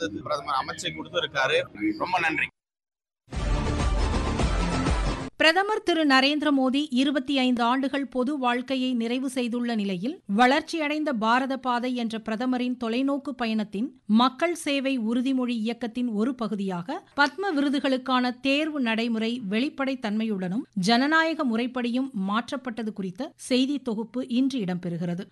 பிரதமர் அமைச்சை கொடுத்திருக்காரு ரொம்ப நன்றி பிரதமர் திரு நரேந்திர மோடி இருபத்தி ஐந்து ஆண்டுகள் பொது வாழ்க்கையை நிறைவு செய்துள்ள நிலையில் வளர்ச்சியடைந்த பாரத பாதை என்ற பிரதமரின் தொலைநோக்கு பயணத்தின் மக்கள் சேவை உறுதிமொழி இயக்கத்தின் ஒரு பகுதியாக பத்ம விருதுகளுக்கான தேர்வு நடைமுறை வெளிப்படைத் தன்மையுடனும் ஜனநாயக முறைப்படியும் மாற்றப்பட்டது குறித்த செய்தி தொகுப்பு இன்று இடம்பெறுகிறது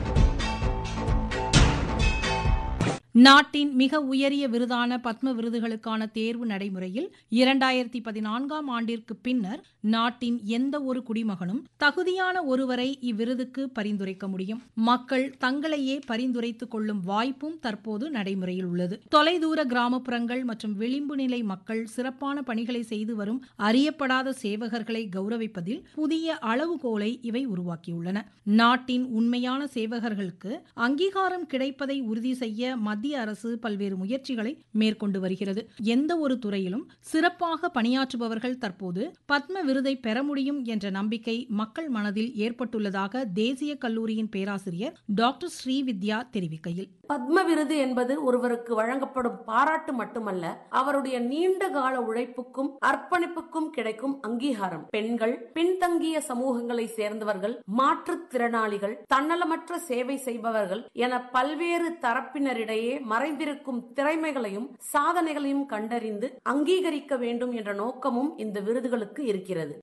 நாட்டின் மிக உயரிய விருதான பத்ம விருதுகளுக்கான தேர்வு நடைமுறையில் இரண்டாயிரத்தி பதினான்காம் ஆண்டிற்கு பின்னர் நாட்டின் எந்த ஒரு குடிமகனும் தகுதியான ஒருவரை இவ்விருதுக்கு பரிந்துரைக்க முடியும் மக்கள் தங்களையே பரிந்துரைத்துக் கொள்ளும் வாய்ப்பும் தற்போது நடைமுறையில் உள்ளது தொலைதூர கிராமப்புறங்கள் மற்றும் விளிம்பு நிலை மக்கள் சிறப்பான பணிகளை செய்து வரும் அறியப்படாத சேவகர்களை கௌரவிப்பதில் புதிய அளவுகோலை இவை உருவாக்கியுள்ளன நாட்டின் உண்மையான சேவகர்களுக்கு அங்கீகாரம் கிடைப்பதை உறுதி செய்ய மத்திய அரசு பல்வேறு முயற்சிகளை மேற்கொண்டு வருகிறது எந்த ஒரு துறையிலும் சிறப்பாக பணியாற்றுபவர்கள் தற்போது பத்ம விருதை பெற முடியும் என்ற நம்பிக்கை மக்கள் மனதில் ஏற்பட்டுள்ளதாக தேசிய கல்லூரியின் பேராசிரியர் டாக்டர் ஸ்ரீவித்யா தெரிவிக்கையில் பத்ம விருது என்பது ஒருவருக்கு வழங்கப்படும் பாராட்டு மட்டுமல்ல அவருடைய நீண்ட கால உழைப்புக்கும் அர்ப்பணிப்புக்கும் கிடைக்கும் அங்கீகாரம் பெண்கள் பின்தங்கிய சமூகங்களை சேர்ந்தவர்கள் மாற்றுத்திறனாளிகள் தன்னலமற்ற சேவை செய்பவர்கள் என பல்வேறு தரப்பினரிடையே மறைந்திருக்கும் திறமைகளையும் சாதனைகளையும் கண்டறிந்து அங்கீகரிக்க வேண்டும் என்ற நோக்கமும் இந்த விருதுகளுக்கு இருக்கிறது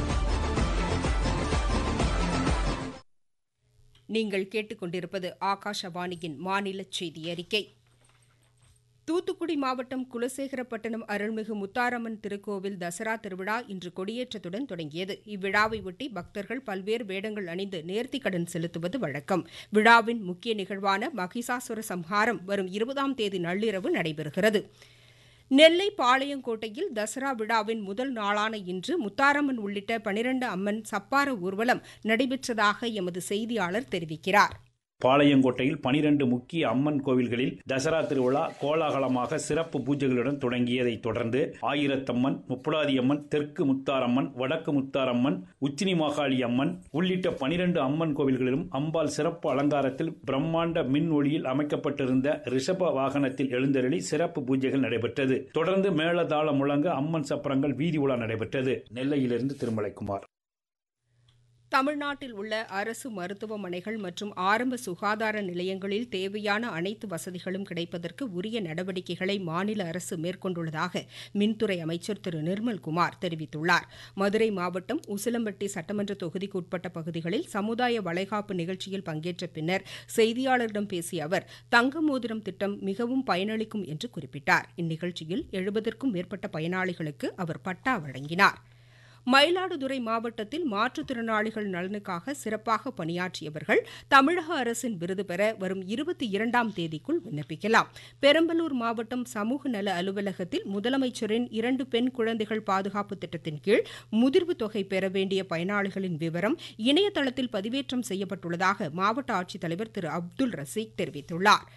நீங்கள் கேட்டுக்கொண்டிருப்பது ஆகாஷவாணியின் மாநில செய்தி அறிக்கை தூத்துக்குடி மாவட்டம் குலசேகரப்பட்டினம் அருள்மிகு முத்தாரம்மன் திருக்கோவில் தசரா திருவிழா இன்று கொடியேற்றத்துடன் தொடங்கியது இவ்விழாவை ஒட்டி பக்தர்கள் பல்வேறு வேடங்கள் அணிந்து நேர்த்திக்கடன் செலுத்துவது வழக்கம் விழாவின் முக்கிய நிகழ்வான மகிஷாசுர சம்ஹாரம் வரும் இருபதாம் தேதி நள்ளிரவு நடைபெறுகிறது நெல்லை பாளையங்கோட்டையில் தசரா விழாவின் முதல் நாளான இன்று முத்தாரம்மன் உள்ளிட்ட பனிரண்டு அம்மன் சப்பார ஊர்வலம் நடைபெற்றதாக எமது செய்தியாளர் தெரிவிக்கிறார் பாளையங்கோட்டையில் பனிரெண்டு முக்கிய அம்மன் கோவில்களில் தசரா திருவிழா கோலாகலமாக சிறப்பு பூஜைகளுடன் தொடங்கியதைத் தொடர்ந்து ஆயிரத்தம்மன் முப்புடாதியம்மன் தெற்கு முத்தாரம்மன் வடக்கு முத்தாரம்மன் உச்சினி மாகாளி அம்மன் உள்ளிட்ட பனிரெண்டு அம்மன் கோவில்களிலும் அம்பாள் சிறப்பு அலங்காரத்தில் பிரம்மாண்ட மின் ஒளியில் அமைக்கப்பட்டிருந்த ரிஷப வாகனத்தில் எழுந்தருளி சிறப்பு பூஜைகள் நடைபெற்றது தொடர்ந்து மேளதாள முழங்க அம்மன் சப்பரங்கள் வீதி உலா நடைபெற்றது நெல்லையிலிருந்து திருமலைக்குமார் தமிழ்நாட்டில் உள்ள அரசு மருத்துவமனைகள் மற்றும் ஆரம்ப சுகாதார நிலையங்களில் தேவையான அனைத்து வசதிகளும் கிடைப்பதற்கு உரிய நடவடிக்கைகளை மாநில அரசு மேற்கொண்டுள்ளதாக மின்துறை அமைச்சர் திரு நிர்மல்குமார் தெரிவித்துள்ளார் மதுரை மாவட்டம் உசிலம்பட்டி சட்டமன்ற தொகுதிக்கு உட்பட்ட பகுதிகளில் சமுதாய வளைகாப்பு நிகழ்ச்சியில் பங்கேற்ற பின்னர் செய்தியாளர்களிடம் பேசிய அவர் தங்க மோதிரம் திட்டம் மிகவும் பயனளிக்கும் என்று குறிப்பிட்டார் இந்நிகழ்ச்சியில் எழுபதற்கும் மேற்பட்ட பயனாளிகளுக்கு அவர் பட்டா வழங்கினார் மயிலாடுதுறை மாவட்டத்தில் மாற்றுத்திறனாளிகள் நலனுக்காக சிறப்பாக பணியாற்றியவர்கள் தமிழக அரசின் விருது பெற வரும் இருபத்தி இரண்டாம் தேதிக்குள் விண்ணப்பிக்கலாம் பெரம்பலூர் மாவட்டம் சமூக நல அலுவலகத்தில் முதலமைச்சரின் இரண்டு பெண் குழந்தைகள் பாதுகாப்பு திட்டத்தின் கீழ் முதிர்வு தொகை பெற வேண்டிய பயனாளிகளின் விவரம் இணையதளத்தில் பதிவேற்றம் செய்யப்பட்டுள்ளதாக மாவட்ட ஆட்சித்தலைவர் திரு அப்துல் ரசீக் தெரிவித்துள்ளார்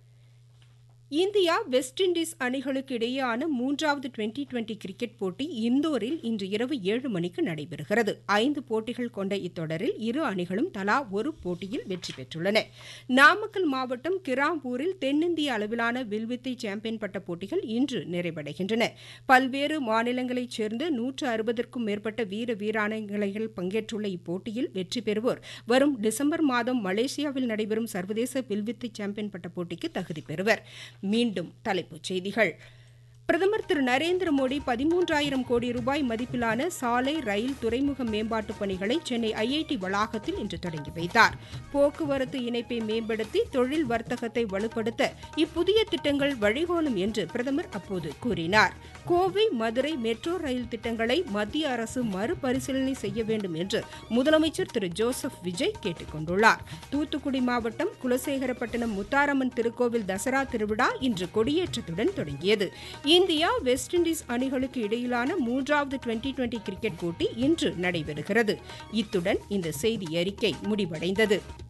இந்தியா வெஸ்ட் இண்டீஸ் அணிகளுக்கு இடையேயான மூன்றாவது டுவெண்டி டுவெண்டி கிரிக்கெட் போட்டி இந்தோரில் இன்று இரவு ஏழு மணிக்கு நடைபெறுகிறது ஐந்து போட்டிகள் கொண்ட இத்தொடரில் இரு அணிகளும் தலா ஒரு போட்டியில் வெற்றி பெற்றுள்ளன நாமக்கல் மாவட்டம் கிராம்பூரில் தென்னிந்திய அளவிலான வில்வித்தை சாம்பியன் பட்ட போட்டிகள் இன்று நிறைவடைகின்றன பல்வேறு மாநிலங்களைச் சேர்ந்த நூற்று அறுபதற்கும் மேற்பட்ட வீர வீராங்கனைகள் பங்கேற்றுள்ள இப்போட்டியில் வெற்றி பெறுவோர் வரும் டிசம்பர் மாதம் மலேசியாவில் நடைபெறும் சர்வதேச வில்வித்தை சாம்பியன் பட்ட போட்டிக்கு தகுதி பெறுவர் மீண்டும் தலைப்புச் செய்திகள் பிரதமர் திரு நரேந்திர மோடி பதிமூன்றாயிரம் கோடி ரூபாய் மதிப்பிலான சாலை ரயில் துறைமுக மேம்பாட்டுப் பணிகளை சென்னை ஐஐடி வளாகத்தில் இன்று தொடங்கி வைத்தார் போக்குவரத்து இணைப்பை மேம்படுத்தி தொழில் வர்த்தகத்தை வலுப்படுத்த இப்புதிய திட்டங்கள் வழிகோலும் என்று பிரதமர் அப்போது கூறினார் கோவை மதுரை மெட்ரோ ரயில் திட்டங்களை மத்திய அரசு மறுபரிசீலனை செய்ய வேண்டும் என்று முதலமைச்சர் திரு ஜோசப் விஜய் கேட்டுக் கொண்டுள்ளார் தூத்துக்குடி மாவட்டம் குலசேகரப்பட்டினம் முத்தாரம்மன் திருக்கோவில் தசரா திருவிழா இன்று கொடியேற்றத்துடன் தொடங்கியது இந்தியா வெஸ்ட் இண்டீஸ் அணிகளுக்கு இடையிலான மூன்றாவது டுவெண்டி டுவெண்டி கிரிக்கெட் போட்டி இன்று நடைபெறுகிறது இத்துடன் இந்த செய்தி அறிக்கை முடிவடைந்தது